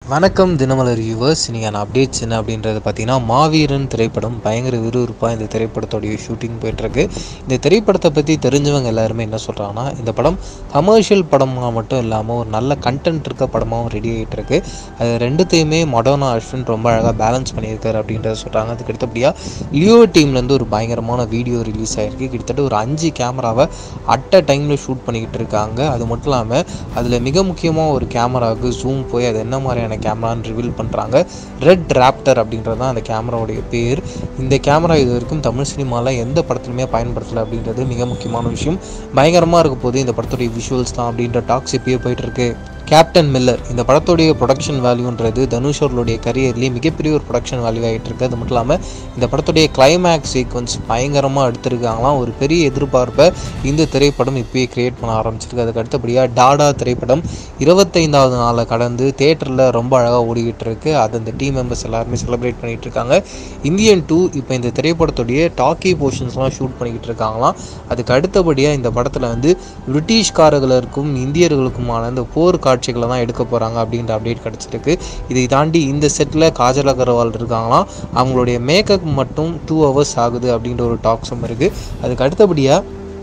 வணக்கம் தினமலர் வியூவர்ஸ் நீங்கள் அப்டேட்ஸ் என்ன அப்படின்றது பார்த்தீங்கன்னா மாவீரன் திரைப்படம் பயங்கர விறுவிறுப்பாக இந்த திரைப்படத்தோடைய ஷூட்டிங் போயிட்டுருக்கு இந்த திரைப்படத்தை பற்றி தெரிஞ்சவங்க எல்லாருமே என்ன சொல்கிறாங்கன்னா இந்த படம் கமர்ஷியல் படமாக மட்டும் இல்லாமல் ஒரு நல்ல கண்டென்ட் இருக்க படமாகவும் ரெடி ஆகிட்டு இருக்கு அது ரெண்டுத்தையுமே மொடோனா அஸ்வின் ரொம்ப அழகாக பேலன்ஸ் பண்ணியிருக்காரு அப்படின்றத சொல்கிறாங்க அதுக்கு அடுத்தபடியாக லியோ டீம்லேருந்து ஒரு பயங்கரமான வீடியோ ரிலீஸ் ஆகிருக்கு கிட்டத்தட்ட ஒரு அஞ்சு கேமராவை அட் அ டைமில் ஷூட் பண்ணிக்கிட்டு இருக்காங்க அது மட்டும் இல்லாமல் அதில் மிக முக்கியமாக ஒரு கேமராவுக்கு ஜூம் போய் அது என்ன மாதிரியான கேமரான்னு ரிவீல் பண்ணுறாங்க ரெட் ராப்டர் அப்படின்றது தான் அந்த கேமராவுடைய பேர் இந்த கேமரா இது வரைக்கும் தமிழ் சினிமாவில் எந்த படத்துலையுமே பயன்படுத்தலை அப்படின்றது மிக முக்கியமான விஷயம் பயங்கரமாக இருக்க போது இந்த படத்துடைய விஷுவல்ஸ் தான் அப்படின்ற டாக்ஸ் இப்பயே போயிட்டு இருக்கு கேப்டன் மில்லர் இந்த படத்துடைய ப்ரொடக்ஷன் வேல்யூன்றது தனுஷ் அவர்களுடைய கரியர்லேயே மிகப்பெரிய ஒரு ப்ரொடக்ஷன் வேல்யூ ஆகிட்டு இருக்கு அது மட்டும் இல்லாமல் இந்த படத்துடைய கிளைமேக்ஸ் சீக்வன்ஸ் பயங்கரமாக எடுத்திருக்காங்களாம் ஒரு பெரிய எதிர்பார்ப்பை இந்த திரைப்படம் இப்பயே கிரியேட் பண்ண ஆரம்பிச்சிருக்கு அதுக்கு அடுத்தபடியாக டாடா திரைப்படம் இருபத்தைந்தாவது நாளை கடந்து தேட்டரில் ரொம்ப அழகாக ஓடிக்கிட்டு இருக்கு அது அந்த டீம் மெம்பர்ஸ் எல்லாருமே செலிப்ரேட் பண்ணிட்டு இருக்காங்க இந்தியன் டூ இப்போ இந்த திரைப்படத்துடைய டாக்கி போர்ஷன்ஸ்லாம் ஷூட் பண்ணிக்கிட்டு இருக்காங்களாம் அதுக்கு அடுத்தபடியாக இந்த படத்தில் வந்து பிரிட்டிஷ்காரர்களுக்கும் இந்தியர்களுக்குமான இந்த போர் காட்சிகளை தான் எடுக்க போகிறாங்க அப்படின்ற அப்டேட் கிடச்சிருக்கு இதை தாண்டி இந்த செட்டில் காஜல் அகர்வால் இருக்காங்களாம் அவங்களுடைய மேக்கப் மட்டும் டூ ஹவர்ஸ் ஆகுது அப்படின்ற ஒரு டாக்ஸும் இருக்குது அதுக்கு அடுத்தபடியாக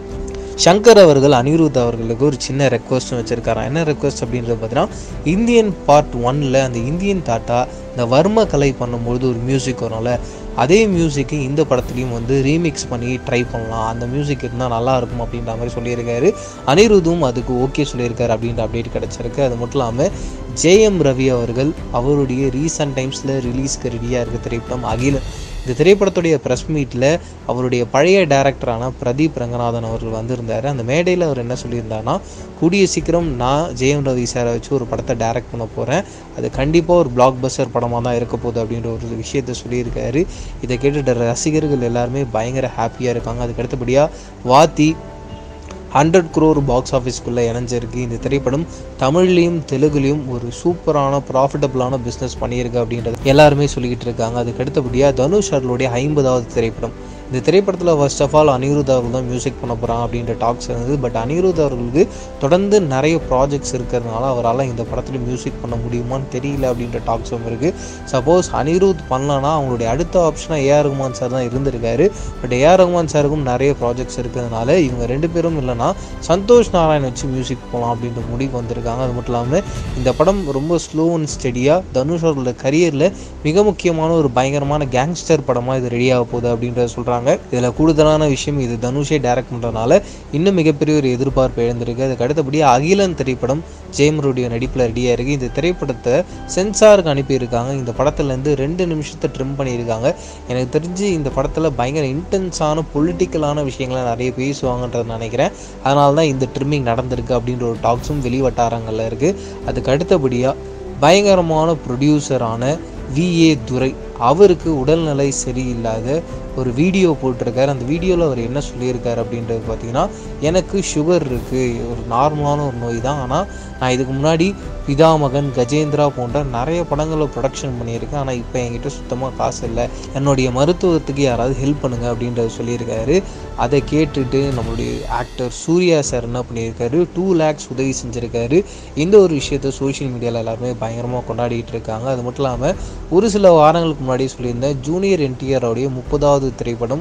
சங்கர் அவர்கள் அனிருத் அவர்களுக்கு ஒரு சின்ன ரெக்வஸ்ட்டும் வச்சுருக்காராம் என்ன ரெக்வஸ்ட் அப்படின்றது பார்த்தீங்கன்னா இந்தியன் பார்ட் ஒன்னில் அந்த இந்தியன் தாத்தா இந்த வர்ம கலை பண்ணும்பொழுது ஒரு மியூசிக் வரும்ல அதே மியூசிக்கு இந்த படத்துலையும் வந்து ரீமிக்ஸ் பண்ணி ட்ரை பண்ணலாம் அந்த மியூசிக் இருந்தால் நல்லா இருக்கும் அப்படின்ற மாதிரி சொல்லியிருக்காரு அனிருத்தும் அதுக்கு ஓகே சொல்லியிருக்காரு அப்படின்ற அப்டேட் கிடச்சிருக்கு அது மட்டும் இல்லாமல் ஜேஎம் ரவி அவர்கள் அவருடைய ரீசன்ட் டைம்ஸில் ரிலீஸ்க்கு ரெடியாக இருக்க திரைப்படம் அகில இந்த திரைப்படத்துடைய ப்ரெஸ் மீட்டில் அவருடைய பழைய டேரக்டரான பிரதீப் ரங்கநாதன் அவர்கள் வந்திருந்தார் அந்த மேடையில் அவர் என்ன சொல்லியிருந்தாருன்னா கூடிய சீக்கிரம் நான் ஜெயம் ரவி சாரை வச்சு ஒரு படத்தை டைரக்ட் பண்ண போகிறேன் அது கண்டிப்பாக ஒரு பிளாக் பஸ்டர் படமாக தான் இருக்க போகுது அப்படின்ற ஒரு விஷயத்த சொல்லியிருக்காரு இதை கேட்டுட்டு ரசிகர்கள் எல்லாருமே பயங்கர ஹாப்பியாக இருக்காங்க அதுக்கு அடுத்தபடியாக வாத்தி ஹண்ட்ரட் குரோர் பாக்ஸ் ஆஃபீஸ்க்குள்ளே இணைஞ்சிருக்கு இந்த திரைப்படம் தமிழ்லேயும் தெலுங்குலேயும் ஒரு சூப்பரான ப்ராஃபிட்டபிளான பிஸ்னஸ் பண்ணியிருக்கு அப்படின்றது எல்லாருமே சொல்லிக்கிட்டு இருக்காங்க அதுக்கு அடுத்தபடியாக தனுஷ் அவர்களுடைய ஐம்பதாவது திரைப்படம் இந்த திரைப்படத்தில் ஃபர்ஸ்ட் ஆஃப் ஆல் அனிருத் அவர்கள் தான் மியூசிக் பண்ண போகிறாங்க அப்படின்ற டாக்ஸ் இருந்தது பட் அனிருத் அவர்களுக்கு தொடர்ந்து நிறைய ப்ராஜெக்ட்ஸ் இருக்கிறதுனால அவரால் இந்த படத்தில் மியூசிக் பண்ண முடியுமான்னு தெரியல அப்படின்ற டாக்ஸும் இருக்குது சப்போஸ் அனிருத் பண்ணலன்னா அவங்களுடைய அடுத்த ஆப்ஷனாக ஏஆர் ரகுமான் சார் தான் இருந்திருக்காரு பட் ஏஆர் ரகுமான் சாருக்கும் நிறைய ப்ராஜெக்ட்ஸ் இருக்கிறதுனால இவங்க ரெண்டு பேரும் இல்லைன்னா சந்தோஷ் நாராயண் வச்சு மியூசிக் போகலாம் அப்படின்ற முடிவுக்கு வந்திருக்காங்க அது மட்டும் இல்லாமல் இந்த படம் ரொம்ப ஸ்லோ அண்ட் ஸ்டெடியாக தனுஷ் அவர்களோட கரியரில் மிக முக்கியமான ஒரு பயங்கரமான கேங்ஸ்டர் படமாக இது ரெடியாக போகுது அப்படின்றத சொல்கிறாங்க இதில் கூடுதலான விஷயம் இது தனுஷே டைரக்ட் பண்ணுறதுனால இன்னும் மிகப்பெரிய ஒரு எதிர்பார்ப்பு எழுந்திருக்கு அதுக்கு அடுத்தபடியாக அகிலன் திரைப்படம் ஜெயமருடைய நடிப்பில் ரெடியாக இருக்குது இந்த திரைப்படத்தை சென்சாருக்கு அனுப்பியிருக்காங்க இந்த படத்துலேருந்து ரெண்டு நிமிஷத்தை ட்ரிம் பண்ணியிருக்காங்க எனக்கு தெரிஞ்சு இந்த படத்தில் பயங்கர இன்டென்ஸான பொலிட்டிக்கலான விஷயங்களை நிறைய பேசுவாங்கன்றது நினைக்கிறேன் அதனால தான் இந்த ட்ரிம்மிங் நடந்திருக்கு அப்படின்ற ஒரு டாக்ஸும் வெளி வட்டாரங்களில் இருக்குது அதுக்கு அடுத்தபடியாக பயங்கரமான ப்ரொடியூசரான விஏ துரை அவருக்கு உடல்நிலை சரியில்லாத ஒரு வீடியோ போட்டிருக்காரு அந்த வீடியோவில் அவர் என்ன சொல்லியிருக்காரு அப்படின்றது பார்த்தீங்கன்னா எனக்கு சுகர் இருக்குது ஒரு நார்மலான ஒரு நோய் தான் ஆனால் நான் இதுக்கு முன்னாடி பிதாமகன் கஜேந்திரா போன்ற நிறைய படங்களை ப்ரொடக்ஷன் பண்ணியிருக்கேன் ஆனால் இப்போ என்கிட்ட சுத்தமாக காசு இல்லை என்னுடைய மருத்துவத்துக்கு யாராவது ஹெல்ப் பண்ணுங்க அப்படின்றத சொல்லியிருக்காரு அதை கேட்டுட்டு நம்மளுடைய ஆக்டர் சூர்யா சார் என்ன பண்ணியிருக்காரு டூ லேக்ஸ் உதவி செஞ்சுருக்காரு இந்த ஒரு விஷயத்த சோஷியல் மீடியாவில் எல்லாருமே பயங்கரமாக கொண்டாடிட்டு இருக்காங்க அது மட்டும் இல்லாமல் ஒரு சில வாரங்களுக்கு முன்னாடி சொல்லியிருந்தேன் ஜூனியர் என்டிஆரோடைய முப்பதாவது திரைப்படம்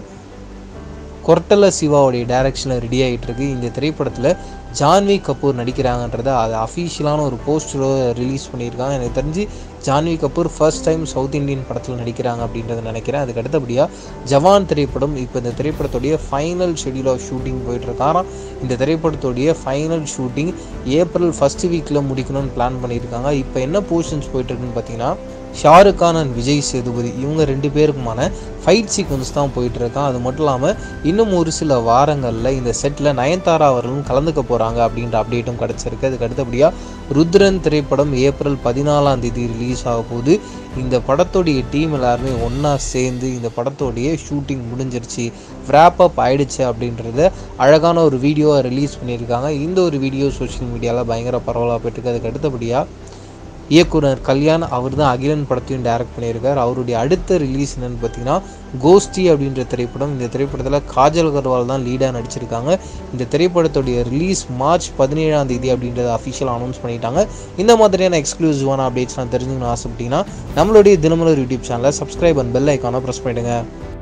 கொர்ட்டல சிவாவுடைய டைரக்ஷனில் ரெடி ஆகிட்டு இருக்கு இந்த திரைப்படத்தில் ஜான்வி கபூர் நடிக்கிறாங்கன்றத அது அஃபீஷியலான ஒரு போஸ்டரோ ரிலீஸ் பண்ணியிருக்காங்க எனக்கு தெரிஞ்சு Janhvi Kapoor first time south Indian படத்தில் நடிக்கிறாங்க அப்படின்றத நினைக்கிறேன் அதுக்கு அடுத்தபடியாக ஜவான் திரைப்படம் இப்போ இந்த திரைப்படத்துடைய ஃபைனல் ஷெடியூல் ஆஃப் ஷூட்டிங் போயிட்டுருக்காங்க இந்த திரைப்படத்துடைய ஃபைனல் ஷூட்டிங் ஏப்ரல் ஃபஸ்ட் வீக்கில் முடிக்கணும்னு பிளான் பண்ணியிருக்காங்க இப்போ என்ன போர்ஷன்ஸ் போயிட்டுருக்குன்னு பார்த்தீங்கன்னா ஷாருக் கான் அண்ட் விஜய் சேதுபதி இவங்க ரெண்டு பேருக்குமான ஃபைட் சீக்வன்ஸ் தான் போயிட்டு இருக்கான் அது மட்டும் இல்லாமல் இன்னும் ஒரு சில வாரங்களில் இந்த செட்டில் நயன்தாரா அவர்களும் கலந்துக்க போகிறாங்க அப்படின்ற அப்டேட்டும் கிடச்சிருக்கு அதுக்கு அடுத்தபடியாக ருத்ரன் திரைப்படம் ஏப்ரல் பதினாலாம் தேதி ரிலீஸ் ஆக போகுது இந்த படத்தோடைய டீம் எல்லாருமே ஒன்றா சேர்ந்து இந்த படத்தோடைய ஷூட்டிங் முடிஞ்சிருச்சு wrap அப் ஆயிடுச்சு அப்படின்றத அழகான ஒரு வீடியோவை ரிலீஸ் பண்ணியிருக்காங்க இந்த ஒரு வீடியோ சோஷியல் மீடியாவில் பயங்கர பரவலாக போயிட்டுருக்கு அதுக்கு அடுத்தபடியாக இயக்குனர் கல்யாண் அவர் தான் அகிலன் படத்தையும் டைரக்ட் பண்ணியிருக்கார் அவருடைய அடுத்த ரிலீஸ் என்னன்னு பார்த்தீங்கன்னா கோஸ்டி அப்படின்ற திரைப்படம் இந்த திரைப்படத்தில் காஜல் அகர்வால் தான் லீடாக நடிச்சிருக்காங்க இந்த திரைப்படத்துடைய ரிலீஸ் மார்ச் பதினேழாம் தேதி அப்படின்றத அஃபிஷியல் அனௌன்ஸ் பண்ணிட்டாங்க இந்த மாதிரியான எக்ஸ்க்ளூசிவான அப்டேட்ஸ்லாம் தெரிஞ்சுக்கணும் ஆசைப்பட்டீங்கன்னா நம்மளுடைய தினமலர் யூடியூப் சேனலை சப்ஸ்கிரைப் அண்ட் பெல் ஐக்கானை ப்ரெஸ் பண்ணிடுங்க